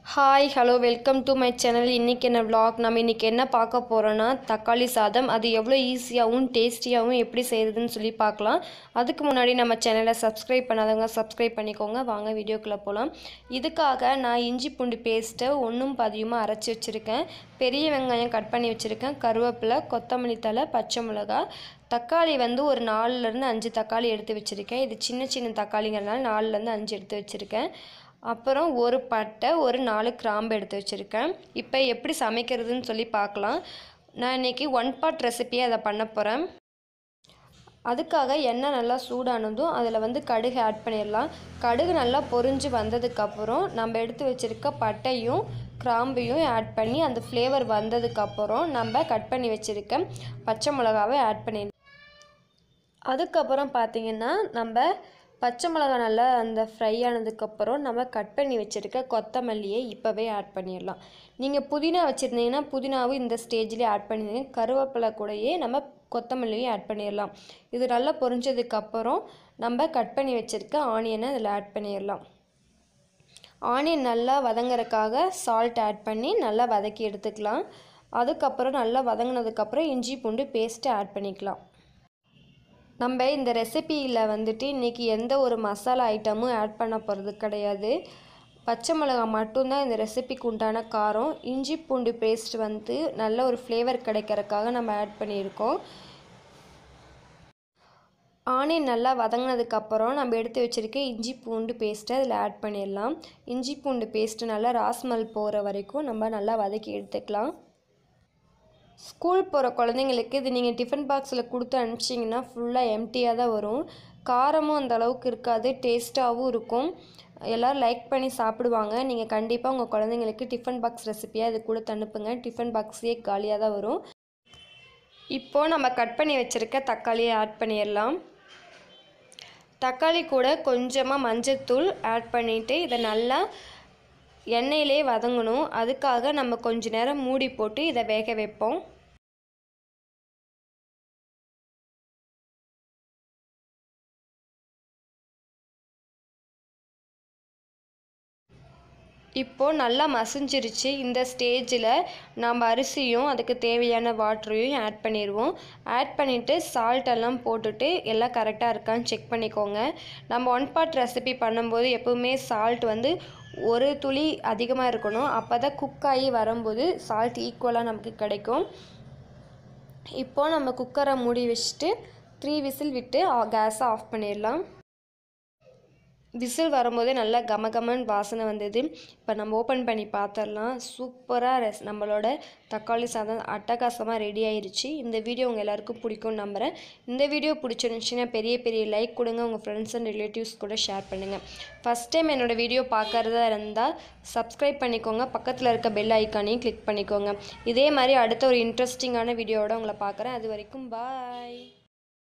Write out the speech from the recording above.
hi hello welcome to my channel இன்றைக்கி என்ன vlog நம்ம இன்றைக்கி என்ன பார்க்க போகிறோன்னா தக்காளி சாதம் அது எவ்வளோ ஈஸியாகவும் டேஸ்டியாகவும் எப்படி செய்கிறதுன்னு சொல்லி பார்க்கலாம் அதுக்கு முன்னாடி நம்ம சேனலை சப்ஸ்கிரைப் பண்ணாதவங்க சப்ஸ்கிரைப் பண்ணிக்கோங்க வாங்க வீடியோக்குள்ளே போகலாம் இதுக்காக நான் இஞ்சி பூண்டு பேஸ்ட்டை ஒன்றும் பதியுமாக அரைச்சி வச்சுருக்கேன் பெரிய வெங்காயம் கட் பண்ணி வச்சுருக்கேன் கருவேப்பிலை கொத்தமல்லி தழை பச்சை மிளகா தக்காளி வந்து ஒரு நாலுலேருந்து அஞ்சு தக்காளி எடுத்து வச்சுருக்கேன் இது சின்ன சின்ன தக்காளிங்கிறதுனால நாலுலேருந்து அஞ்சு எடுத்து வச்சுருக்கேன் அப்புறம் ஒரு பட்டை ஒரு நாலு கிராம்பு எடுத்து வச்சுருக்கேன் இப்போ எப்படி சமைக்கிறதுன்னு சொல்லி பார்க்கலாம் நான் இன்றைக்கி ஒன் பாட் ரெசிபியை அதை பண்ண போகிறேன் அதுக்காக எண்ணெய் நல்லா சூடானதும் அதில் வந்து கடுகு ஆட் பண்ணிடலாம் கடுகு நல்லா பொரிஞ்சு வந்ததுக்கப்புறம் நம்ம எடுத்து வச்சுருக்க பட்டையும் கிராம்பையும் ஆட் பண்ணி அந்த ஃப்ளேவர் வந்ததுக்கப்புறம் நம்ம கட் பண்ணி வச்சுருக்க பச்சை மிளகாவை ஆட் பண்ணி அதுக்கப்புறம் பார்த்திங்கன்னா நம்ம பச்சை மிளகா நல்லா அந்த ஃப்ரை ஆனதுக்கப்புறம் நம்ம கட் பண்ணி வச்சுருக்க கொத்தமல்லியை இப்போவே ஆட் பண்ணிடலாம் நீங்கள் புதினா வச்சுருந்தீங்கன்னா புதினாவும் இந்த ஸ்டேஜ்லேயே ஆட் பண்ணிடுங்க கருவேப்பிலை கூடயே நம்ம கொத்தமல்லியும் ஆட் பண்ணிடலாம் இது நல்லா பொரிஞ்சதுக்கப்புறம் நம்ம கட் பண்ணி வச்சுருக்க ஆனியனை அதில் ஆட் பண்ணிடலாம் ஆனியன் நல்லா வதங்குறதுக்காக சால்ட் ஆட் பண்ணி நல்லா வதக்கி எடுத்துக்கலாம் அதுக்கப்புறம் நல்லா வதங்கினதுக்கப்புறம் இஞ்சி பூண்டு பேஸ்ட்டு ஆட் பண்ணிக்கலாம் நம்ம இந்த ரெசிப்பியில் வந்துட்டு இன்றைக்கி எந்த ஒரு மசாலா ஐட்டமும் ஆட் பண்ண போகிறது கிடையாது பச்சை மிளகா மட்டும்தான் இந்த ரெசிபிக்கு உண்டான காரம் இஞ்சி பூண்டு பேஸ்ட் வந்து நல்ல ஒரு ஃப்ளேவர் கிடைக்கிறதுக்காக நம்ம ஆட் பண்ணியிருக்கோம் ஆனியன் நல்லா வதங்கினதுக்கப்புறம் நம்ம எடுத்து வச்சுருக்க இஞ்சி பூண்டு பேஸ்ட்டை அதில் ஆட் பண்ணிடலாம் இஞ்சி பூண்டு பேஸ்ட்டு நல்லா ராஸ்மல் போகிற வரைக்கும் நம்ம நல்லா வதக்கி எடுத்துக்கலாம் ஸ்கூல் போகிற குழந்தைங்களுக்கு இது நீங்கள் டிஃபன் பாக்ஸில் கொடுத்து அனுப்பிச்சிங்கன்னா ஃபுல்லாக எம்டியாக தான் வரும் காரமும் அந்த அளவுக்கு இருக்காது டேஸ்ட்டாகவும் இருக்கும் எல்லோரும் லைக் பண்ணி சாப்பிடுவாங்க நீங்கள் கண்டிப்பாக உங்கள் குழந்தைங்களுக்கு டிஃபன் பாக்ஸ் ரெசிப்பியாக இது கொடுத்து அனுப்புங்க டிஃபன் பாக்ஸே காலியாக தான் வரும் இப்போது நம்ம கட் பண்ணி வச்சுருக்க தக்காளியை ஆட் பண்ணிடலாம் தக்காளி கூட கொஞ்சமாக மஞ்சத்தூள் ஆட் பண்ணிவிட்டு இதை நல்லா எண்ணெயிலே வதங்கணும் அதுக்காக நம்ம கொஞ்ச நேரம் மூடி போட்டு இதை வேக வைப்போம் இப்போது நல்லா மசிஞ்சிருச்சு இந்த ஸ்டேஜில் நம்ம அரிசியும் அதுக்கு தேவையான வாட்டரையும் ஆட் பண்ணிடுவோம் ஆட் பண்ணிவிட்டு சால்ட் எல்லாம் போட்டுட்டு எல்லாம் கரெக்டாக இருக்கான்னு செக் பண்ணிக்கோங்க நம்ம ஒன் பார்ட் ரெசிபி பண்ணும்போது எப்போவுமே சால்ட் வந்து ஒரு துளி அதிகமாக இருக்கணும் அப்போ தான் குக் ஆகி வரும்போது சால்ட் ஈக்குவலாக நமக்கு கிடைக்கும் இப்போது நம்ம குக்கரை மூடி வச்சுட்டு த்ரீ விசில் விட்டு கேஸை ஆஃப் பண்ணிடலாம் விசில் வரும்போதே நல்லா கமகமன் வாசனை வந்தது இப்போ நம்ம ஓப்பன் பண்ணி பார்த்துடலாம் சூப்பராக ரெஸ் நம்மளோட தக்காளி சாதம் அட்டகாசமாக ரெடி ஆயிருச்சு இந்த வீடியோ உங்கள் எல்லாருக்கும் பிடிக்கும்னு நம்புகிறேன் இந்த வீடியோ பிடிச்சிருந்துச்சின்னா பெரிய பெரிய லைக் கொடுங்க உங்கள் ஃப்ரெண்ட்ஸ் அண்ட் ரிலேட்டிவ்ஸ் கூட ஷேர் பண்ணுங்கள் ஃபஸ்ட் டைம் என்னோடய வீடியோ பார்க்குறதா இருந்தால் சப்ஸ்கிரைப் பண்ணிக்கோங்க பக்கத்தில் இருக்க பெல் ஐக்கானையும் கிளிக் பண்ணிக்கோங்க இதே மாதிரி அடுத்த ஒரு இன்ட்ரெஸ்டிங்கான வீடியோவோட உங்களை பார்க்குறேன் அது வரைக்கும் பாய்